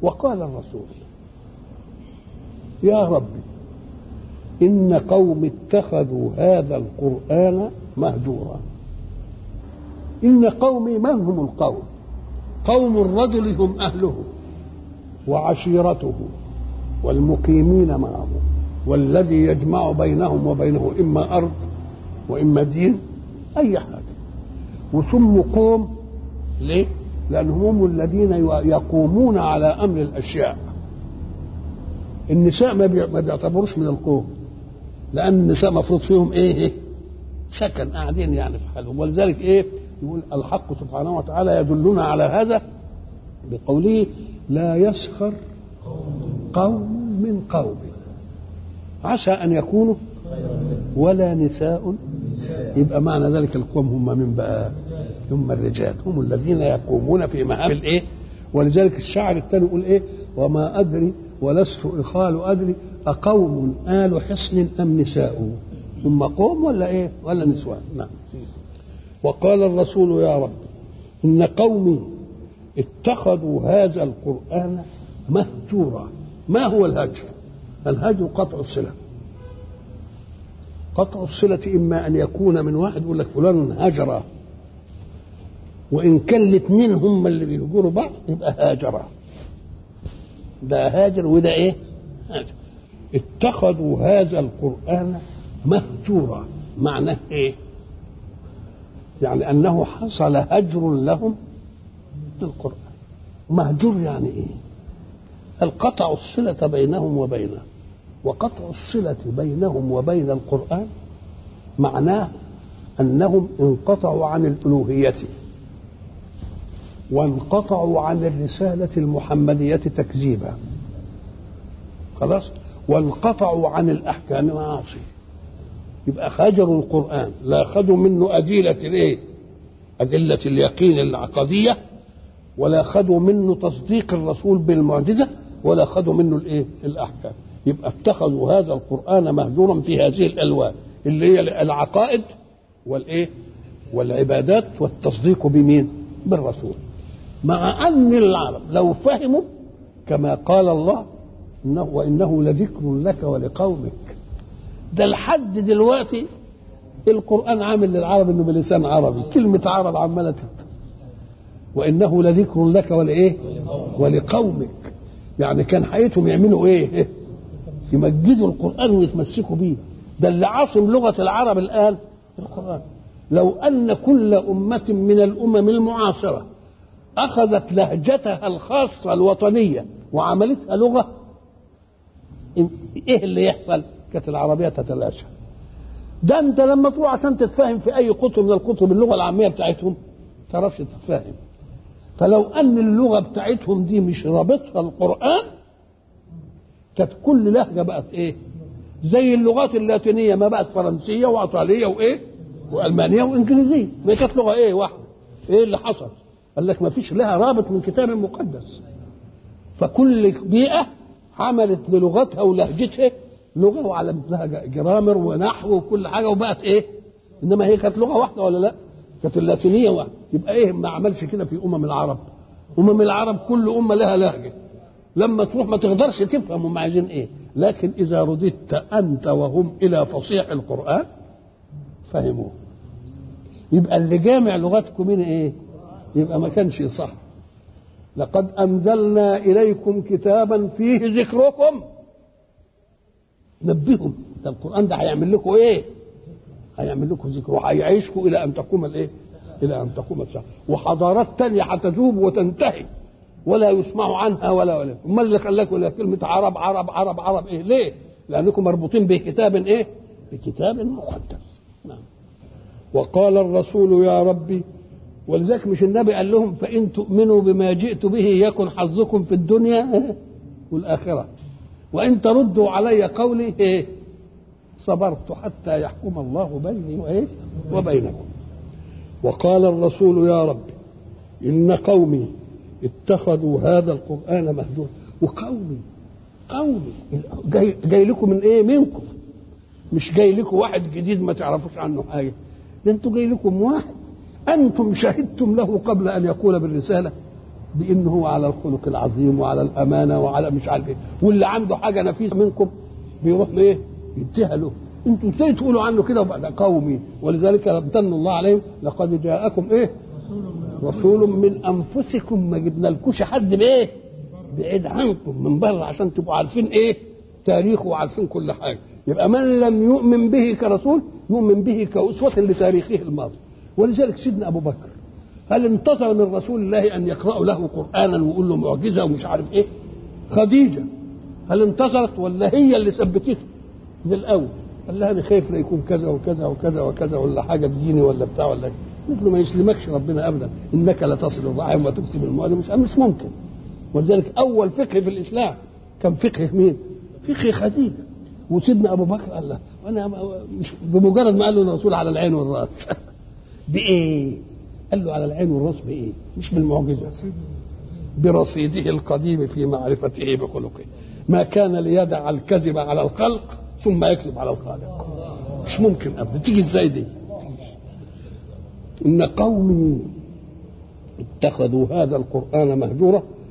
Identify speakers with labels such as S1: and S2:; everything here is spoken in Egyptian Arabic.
S1: وقال الرسول يا ربي إن قوم اتخذوا هذا القرآن مهجورا إن قومي من هم القوم قوم الرجل هم أهله وعشيرته والمقيمين معه والذي يجمع بينهم وبينه إما أرض وإما دين أي حاجة وسموا قوم ليه؟ لأنهم هم الذين يقومون على أمر الأشياء النساء ما بيعتبروش من القوم لأن النساء مفروض فيهم إيه؟ سكن قاعدين يعني في حالهم ولذلك إيه؟ يقول الحق سبحانه وتعالى يدلنا على هذا بقوله لا يسخر قوم من قوم عسى أن يكونوا ولا نساء يبقى معنى ذلك القوم هم من بقى هم الرجال هم الذين يقومون في مهام الايه ولذلك الشاعر الثاني يقول ايه وما ادري ولست اخال ادري اقوم ال حصن ام نساء هم قوم ولا ايه ولا نسوان نعم وقال الرسول يا رب ان قومي اتخذوا هذا القران مهجورا ما هو الهجر الهجر قطع الصله قطع الصلة إما أن يكون من واحد يقول لك فلان هجر وإن كان الاثنين هم اللي بيهجروا بعض يبقى هاجرا ده هاجر وده إيه؟ هاجر اتخذوا هذا القرآن مهجورا معناه إيه؟ يعني أنه حصل هجر لهم للقرآن مهجور يعني إيه؟ القطع الصلة بينهم وبينه وقطع الصلة بينهم وبين القرآن معناه أنهم انقطعوا عن الألوهية وانقطعوا عن الرسالة المحمدية تكذيبا خلاص وانقطعوا عن الأحكام معاصي يبقى خجروا القرآن لا أخذوا منه أدلة الإيه؟ أدلة اليقين العقدية ولا أخذوا منه تصديق الرسول بالمعجزة ولا أخذوا منه الإيه؟ الأحكام يبقى اتخذوا هذا القرآن مهجورا في هذه الألوان اللي هي العقائد والإيه والعبادات والتصديق بمين بالرسول مع أن العرب لو فهموا كما قال الله إنه وإنه لذكر لك ولقومك ده لحد دلوقتي القرآن عامل للعرب إنه بلسان عربي كلمة عرب عمالة وإنه لذكر لك ولإيه ولقومك يعني كان حياتهم يعملوا إيه يمجدوا القرآن ويتمسكوا به ده اللي عاصم لغة العرب الآن القرآن لو أن كل أمة من الأمم المعاصرة أخذت لهجتها الخاصة الوطنية وعملتها لغة إيه اللي يحصل؟ كانت العربية تتلاشى ده أنت لما تروح عشان تتفاهم في أي كتب من الكتب اللغة العامية بتاعتهم تعرفش تتفاهم فلو أن اللغة بتاعتهم دي مش رابطها القرآن كانت كل لهجة بقت إيه؟ زي اللغات اللاتينية ما بقت فرنسية وإيطالية وإيه؟ وألمانية وإنجليزية ما كانت لغة إيه واحدة إيه اللي حصل؟ قال لك ما فيش لها رابط من كتاب مقدس فكل بيئة عملت للغتها ولهجتها لغة وعلمت لها جرامر ونحو وكل حاجة وبقت إيه؟ إنما هي كانت لغة واحدة ولا لا؟ كانت اللاتينية واحدة يبقى إيه ما عملش كده في أمم العرب أمم العرب كل أمة لها لهجة لما تروح ما تقدرش تفهم هم عايزين ايه لكن اذا رددت انت وهم الى فصيح القران فهموه يبقى اللي جامع لغتكم من ايه يبقى ما كانش صح لقد انزلنا اليكم كتابا فيه ذكركم نبههم ده القران ده هيعمل لكم ايه هيعمل لكم ذكر وهيعيشكم الى ان تقوم الايه الى ان تقوم الساعه وحضارات تانية هتذوب وتنتهي ولا يسمع عنها ولا ولا امال اللي خلاكم ولا كلمه عرب عرب عرب عرب ايه ليه لانكم مربوطين بكتاب ايه بكتاب مقدس نعم وقال الرسول يا ربي ولذلك مش النبي قال لهم فان تؤمنوا بما جئت به يكن حظكم في الدنيا والاخره وان تردوا علي قولي ايه صبرت حتى يحكم الله بيني وايه وبينكم وقال الرسول يا رب ان قومي اتخذوا هذا القرآن مهجورا وقومي قومي جاي, جاي لكم من ايه منكم مش جاي لكم واحد جديد ما تعرفوش عنه حاجة ده انتوا جاي لكم واحد انتم شهدتم له قبل ان يقول بالرسالة بانه هو على الخلق العظيم وعلى الامانه وعلى مش عارف ايه واللي عنده حاجه نفيسه منكم بيروح ايه يديها له انتوا ازاي تقولوا عنه كده وبعد قومي ولذلك امتن الله عليهم لقد جاءكم ايه رسول من انفسكم ما جبنا لكوش حد بايه بعيد عنكم من بره عشان تبقوا عارفين ايه تاريخه وعارفين كل حاجه يبقى من لم يؤمن به كرسول يؤمن به كأسوة لتاريخه الماضي ولذلك سيدنا أبو بكر هل انتظر من رسول الله أن يقرأ له قرآنا ويقول له معجزة ومش عارف إيه خديجة هل انتظرت ولا هي اللي ثبتته من الأول قال لها أنا خايف لا يكون كذا وكذا وكذا وكذا ولا حاجة تجيني ولا بتاع ولا قلت له ما يسلمكش ربنا أبدا إنك لا تصل الرحم وتكسب المؤمن مش مش ممكن ولذلك أول فقه في الإسلام كان فقه مين؟ فقه خديجة وسيدنا ابو بكر قال له وانا مش بمجرد ما قال له الرسول على العين والراس بايه؟ قال له على العين والراس بايه؟ مش بالمعجزه برصيده القديم في معرفته بخلقه ما كان ليدع الكذب على الخلق ثم يكذب على الخالق مش ممكن ابدا تيجي ازاي دي؟ ان قومي اتخذوا هذا القران مهجورا